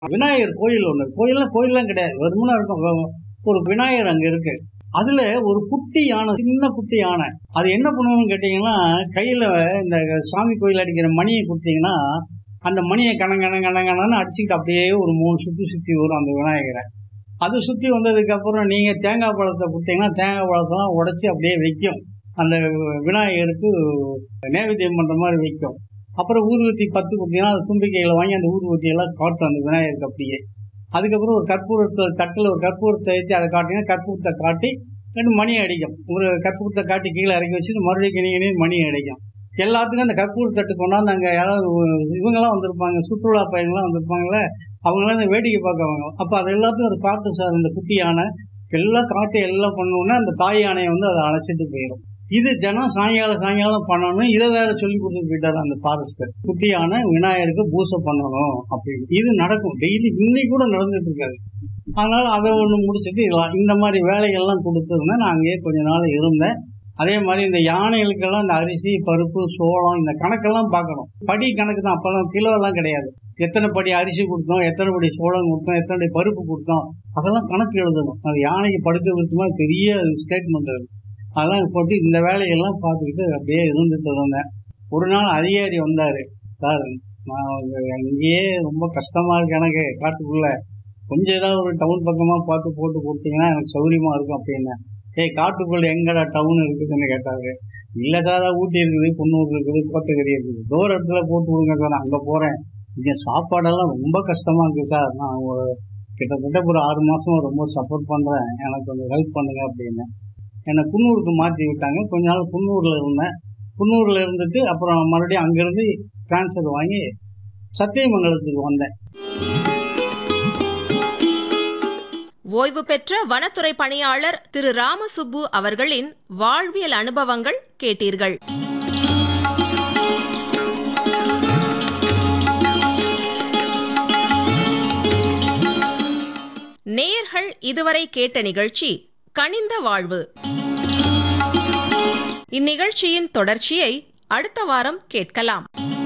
விநாயகர் கோயில் ஒன்று கோயில்லாம் கோயில்லாம் கிடையாது வெறுமனா இருக்கும் வ- ஒரு விநாயகர் அங்கே இருக்கு அதுல ஒரு குட்டி யானை சின்ன குட்டி யானை அது என்ன பண்ணணும்னு கேட்டிங்கன்னா கையில இந்த சாமி கோயில் அடிக்கிற மணியை கொடுத்தீங்கன்னா அந்த மணியை கண கண கண கணன்னு அடிச்சுக்கிட்டு அப்படியே ஒரு மூணு சுற்றி சுற்றி வரும் அந்த விநாயகரை அது சுற்றி வந்ததுக்கு அப்புறம் நீங்கள் தேங்காய் பழத்தை கொடுத்தீங்கன்னா தேங்காய் பழத்தெல்லாம் உடைச்சி அப்படியே வைக்கும் அந்த விநாயகருக்கு நேவேத்தியம் பண்ணுற மாதிரி வைக்கும் அப்புறம் ஊதுவத்தி பத்து கொடுத்தீங்கன்னா அந்த தும்பிக்கைகளை வாங்கி அந்த ஊதுவத்தியெல்லாம் காட்டும் அந்த விநாயகருக்கு அப்படியே அதுக்கப்புறம் ஒரு கற்பூரத்தை தட்டில் ஒரு கற்பூரத்தை ஏற்றி அதை காட்டினா கற்பூரத்தை காட்டி ரெண்டு மணி அடிக்கும் ஒரு கற்பூரத்தை காட்டி கீழே இறக்கி வச்சுட்டு மறுபடியும் கிணி கிணி மணி அடிக்கும் எல்லாத்துக்கும் அந்த கற்பூர தட்டு கொண்டாந்து அங்கே யாராவது இவங்கெல்லாம் வந்திருப்பாங்க சுற்றுலா பயணிகள்லாம் வந்திருப்பாங்களே அவங்களாம் இந்த வேடிக்கை பார்க்கவாங்க அப்போ அது எல்லாத்துக்கும் ஒரு காட்டு சார் இந்த குட்டி யானை எல்லாம் காட்டி எல்லாம் பண்ணோன்னா அந்த தாய் யானையை வந்து அதை அழைச்சிட்டு போயிடும் இது தினம் சாயங்காலம் சாயங்காலம் பண்ணணும் இதை வேற சொல்லி கொடுத்துட்டு போயிட்டாரு அந்த ஃபாரஸ்டர் குட்டியான விநாயகருக்கு பூசை பண்ணணும் அப்படின்னு இது நடக்கும் டெய்லி இன்னைக்கு கூட நடந்துட்டு இருக்காது அதனால அதை ஒன்று முடிச்சுட்டு இதெல்லாம் இந்த மாதிரி வேலைகள்லாம் கொடுத்துருந்தேன் நான் அங்கேயே கொஞ்ச நாள் இருந்தேன் அதே மாதிரி இந்த யானைகளுக்கெல்லாம் இந்த அரிசி பருப்பு சோளம் இந்த கணக்கெல்லாம் பார்க்கணும் படி கணக்கு தான் அப்பெல்லாம் கிலோ எல்லாம் கிடையாது எத்தனை படி அரிசி கொடுத்தோம் எத்தனை படி சோளம் கொடுத்தோம் எத்தனை படி பருப்பு கொடுத்தோம் அதெல்லாம் கணக்கு எழுதணும் அது யானைக்கு படுக்க வச்ச மாதிரி பெரிய ஸ்டேட்மெண்ட் அது அதெல்லாம் போட்டு இந்த வேலையெல்லாம் பார்த்துக்கிட்டு அப்படியே இருந்துட்டு இருந்தேன் ஒரு நாள் அதிகாரி வந்தார் சார் நான் உங்க- இங்கேயே ரொம்ப கஷ்டமா இருக்கு எனக்கு காட்டுக்குள்ள கொஞ்சம் ஏதாவது ஒரு டவுன் பக்கமா பார்த்து போட்டு கொடுத்தீங்கன்னா எனக்கு சௌரியமா இருக்கும் அப்படின்னு ஏய் காட்டுக்குள்ள எங்கடா டவுன் இருக்குதுன்னு கேட்டாரு இல்ல சார் ஊட்டி இருக்குது குன்னூர் இருக்குது கோத்தகிரி இருக்குது தூர இடத்துல போட்டு விடுங்க சார் நான் அங்க போறேன் இங்க சாப்பாடெல்லாம் ரொம்ப கஷ்டமா இருக்கு சார் நான் ஒரு கிட்டத்தட்ட ஒரு ஆறு மாசமா ரொம்ப சப்போர்ட் பண்றேன் எனக்கு கொஞ்சம் ஹெல்ப் பண்ணுங்க அப்படின்னு என்னை குன்னூருக்கு மாற்றி விட்டாங்க கொஞ்ச நாள் குன்னூரில் இருந்தேன் குன்னூரில் இருந்துட்டு அப்புறம் மறுபடியும் அங்கேருந்து ட்ரான்ஸ்ஃபர் வாங்கி சத்தியமங்கலத்துக்கு வந்தேன் ஓய்வு பெற்ற வனத்துறை பணியாளர் திரு ராமசுப்பு அவர்களின் வாழ்வியல் அனுபவங்கள் கேட்டீர்கள் நேயர்கள் இதுவரை கேட்ட நிகழ்ச்சி கனிந்த வாழ்வு இந்நிகழ்ச்சியின் தொடர்ச்சியை அடுத்த வாரம் கேட்கலாம்